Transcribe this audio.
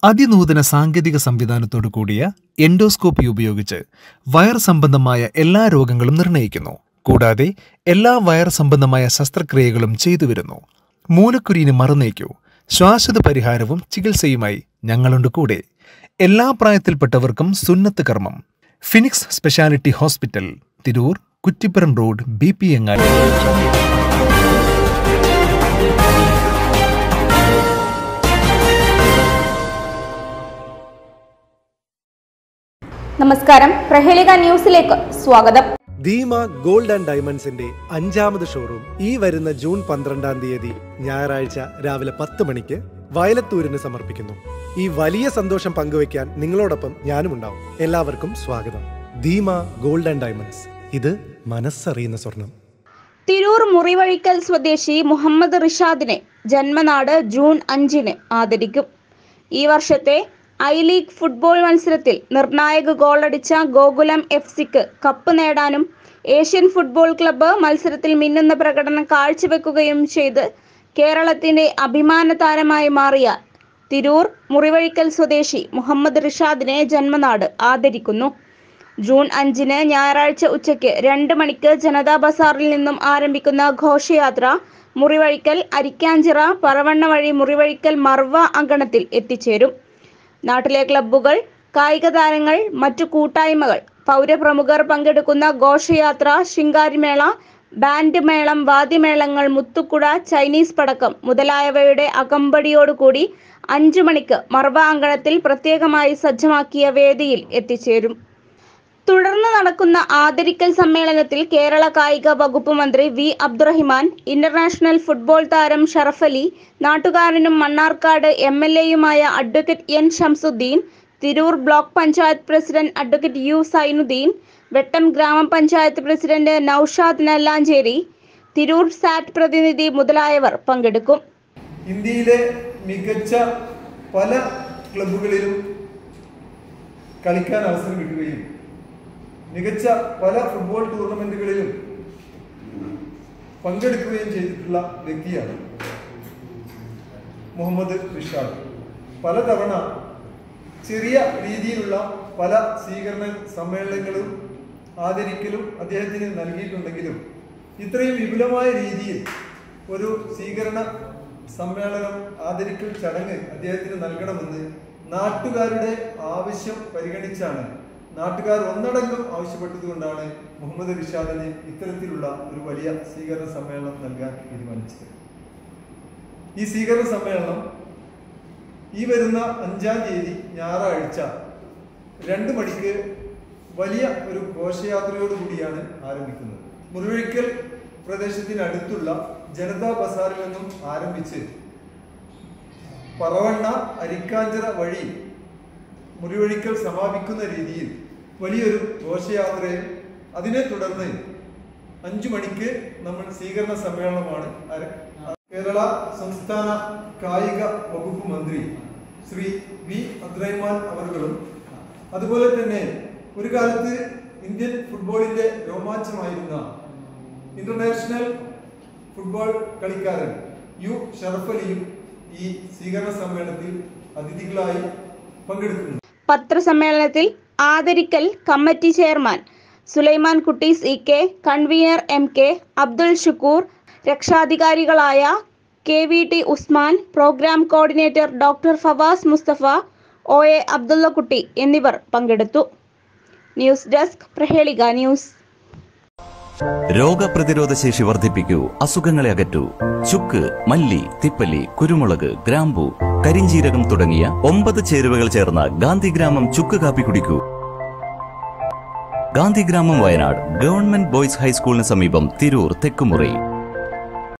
അതിനൂതന സാങ്കേതിക സംവിധാനത്തോടു കൂടിയ എൻഡോസ്കോപ്പി ഉപയോഗിച്ച് വയർ സംബന്ധമായ എല്ലാ രോഗങ്ങളും നിർണ്ണയിക്കുന്നു കൂടാതെ എല്ലാ വയർ സംബന്ധമായ ശസ്ത്രക്രിയകളും ചെയ്തുവരുന്നു മൂലക്കുരുവിന് മറുനീക്കൂ ശ്വാസത പരിഹാരവും ചികിത്സയുമായി ഞങ്ങളുണ്ട് കൂടെ എല്ലാ പ്രായത്തിൽപ്പെട്ടവർക്കും സുന്നത്ത് കർമ്മം Phoenix speciality hospital Tirur Kuttippuram road B P Angadi നമസ്കാരം പ്രഹേളിക ന്യൂസിലേക്ക് സ്വാഗതം ധീമ ഗോൾഡ് ആൻഡ് ഡയമണ്ട്സിന്റെ അഞ്ചാമത് ഷോറൂം ഈ വരുന്ന ജൂൺ പന്ത്രണ്ടാം തീയതി ഞായറാഴ്ച രാവിലെ പത്ത് മണിക്ക് വയലത്തൂരിന് സമർപ്പിക്കുന്നു ഈ വലിയ സന്തോഷം പങ്കുവയ്ക്കാൻ നിങ്ങളോടൊപ്പം ഞാനും ഉണ്ടാവും എല്ലാവർക്കും സ്വാഗതം ധീമ ഗോൾഡ് ആൻഡ് ഡയമണ്ട്സ് ഇത് മനസ്സറിയുന്ന സ്വർണം തിരൂർ മുറിവഴിക്കൽ സ്വദേശി മുഹമ്മദ് റിഷാദിനെ ജന്മനാട് ജൂൺ അഞ്ചിന് ആദരിക്കും ഈ വർഷത്തെ ഐ ലീഗ് ഫുട്ബോൾ മത്സരത്തിൽ നിർണായക ഗോളടിച്ച ഗോകുലം എഫ് സിക്ക് കപ്പ് നേടാനും ഏഷ്യൻ ഫുട്ബോൾ ക്ലബ്ബ് മത്സരത്തിൽ മിന്നുന്ന പ്രകടനം കാഴ്ചവെക്കുകയും ചെയ്ത് കേരളത്തിന്റെ അഭിമാന താരമായി മാറിയ തിരൂർ മുറിവഴിക്കൽ സ്വദേശി മുഹമ്മദ് റിഷാദിനെ ജന്മനാട് ആദരിക്കുന്നു ജൂൺ അഞ്ചിന് ഞായറാഴ്ച ഉച്ചയ്ക്ക് രണ്ട് മണിക്ക് ജനതാ ബസാറിൽ നിന്നും ആരംഭിക്കുന്ന ഘോഷയാത്ര മുറിവഴിക്കൽ അരിക്കാഞ്ചിറ പറവണ്ണ വഴി മുറിവഴിക്കൽ മർവ അങ്കണത്തിൽ എത്തിച്ചേരും നാട്ടിലെ ക്ലബ്ബുകൾ കായിക താരങ്ങൾ മറ്റു കൂട്ടായ്മകൾ പൗരപ്രമുഖർ പങ്കെടുക്കുന്ന ഘോഷയാത്ര ശിങ്കാരിമേള ബാൻഡ് മേളം വാദ്യമേളങ്ങൾ മുത്തുക്കുട ചൈനീസ് പടക്കം മുതലായവയുടെ അകമ്പടിയോടുകൂടി അഞ്ചു മണിക്ക് മർവ അങ്കണത്തിൽ പ്രത്യേകമായി സജ്ജമാക്കിയ വേദിയിൽ എത്തിച്ചേരും തുടർന്ന് നടക്കുന്ന ആദരിക്കൽ സമ്മേളനത്തിൽ കേരള കായിക വകുപ്പ് മന്ത്രി വി അബ്ദുറഹിമാൻ ഇന്റർനാഷണൽ ഫുട്ബോൾ താരം ഷറഫലി നാട്ടുകാരനും മണ്ണാർക്കാട് എം എൽ എയുമായ advocate N Shamsuddin Tirur block panchayat president advocate U Zainuddin Vettam ഗ്രാമപഞ്ചായത്ത് പ്രസിഡന്റ് നൌഷാദ് നെല്ലാഞ്ചേരി തിരൂർ സാറ്റ് പ്രതിനിധി മുതലായവർ പങ്കെടുക്കും ഇന്ത്യയിലെ മികച്ച പല ക്ലബുകളിലും കളിക്കാൻ അവസരം കിട്ടുകയും മികച്ച പല ഫുട്ബോൾ ടൂർണമെന്റുകളിലും പങ്കെടുക്കുകയും ചെയ്തിട്ടുള്ള വ്യക്തിയാണ് മുഹമ്മദ് റിഷാദ് പലതവണ ചെറിയ രീതിയിലുള്ള പല സ്വീകരണ സമ്മേളനങ്ങളും ആദരിക്കലും അദ്ദേഹത്തിന് നൽകിയിട്ടുണ്ടെങ്കിലും ഇത്രയും വിപുലമായ രീതിയിൽ ഒരു സ്വീകരണ സമ്മേളനം ആദരിക്കൽ ചടങ്ങ് അദ്ദേഹത്തിന് നൽകണമെന്ന് നാട്ടുകാരുടെ ആവശ്യം പരിഗണിച്ചാണ് നാട്ടുകാർ ഒന്നടങ്കം ആവശ്യപ്പെട്ടതുകൊണ്ടാണ് മുഹമ്മദ് റിഷാദിന് ഇത്തരത്തിലുള്ള ഒരു വലിയ സ്വീകരണ സമ്മേളനം നൽകാൻ തീരുമാനിച്ചത് ഈ സ്വീകരണ സമ്മേളനം ഈ വരുന്ന അഞ്ചാം തീയതി ഞായറാഴ്ച രണ്ട് മണിക്ക് വലിയ ഒരു ഘോഷയാത്രയോടുകൂടിയാണ് ആരംഭിക്കുന്നത് മുറിവഴിക്കൽ പ്രദേശത്തിനടുത്തുള്ള ജനതാ ബസാറിൽ നിന്നും ആരംഭിച്ച് പറവണ്ണ അരിക്കാഞ്ചിറ വഴി മുറിവഴിക്കൽ സമാപിക്കുന്ന രീതിയിൽ വലിയൊരു ഘോഷയാത്രയും അതിനെ തുടർന്ന് അഞ്ചു മണിക്ക് നമ്മൾ സ്വീകരണ സമ്മേളനമാണ് ആര- കേരള സംസ്ഥാന കായിക വകുപ്പ് മന്ത്രി ശ്രീ വി അബ്ദുറഹ്മാൻ അവറുകളും അതുപോലെ തന്നെ ഒരു കാലത്ത് ഇന്ത്യൻ ഫുട്ബോളിന്റെ രോമാഞ്ചമായിരുന്ന ഇന്റർനാഷണൽ ഫുട്ബോൾ കളിക്കാരൻ യു ഷറഫലിയും ഈ സ്വീകരണ സമ്മേളനത്തിൽ അതിഥികളായി പങ്കെടുക്കുന്നു പത്രസമ്മേളനത്തിൽ ആദരിക്കൽ committee chairman Sulaiman Kutties E K convener M K Abdul Shukoor രക്ഷാധികാരികളായ K V T Usman programme coordinator doctor Fawas Mustafa O A Abdullakutty എന്നിവർ പങ്കെടുത്തു ന്യൂസ് ഡെസ്ക് പ്രഹേളിക ന്യൂസ് രോഗപ്രതിരോധ ശേഷി വർദ്ധിപ്പിക്കൂ അസുഖങ്ങളെ അകറ്റൂ ചുക്ക് മല്ലി തിപ്പല്ലി കുരുമുളക് ഗ്രാമ്പു കരിഞ്ചീരകം തുടങ്ങിയ ഒമ്പത് ചേരുവകൾ ചേർന്ന ഗാന്ധിഗ്രാമം ചുക്ക് കാപ്പി കുടിക്കൂ ഗാന്ധിഗ്രാമം വയനാട് ഗവൺമെന്റ് ബോയ്സ് ഹൈസ്കൂളിന് സമീപം തിരൂർ തെക്കുമുറി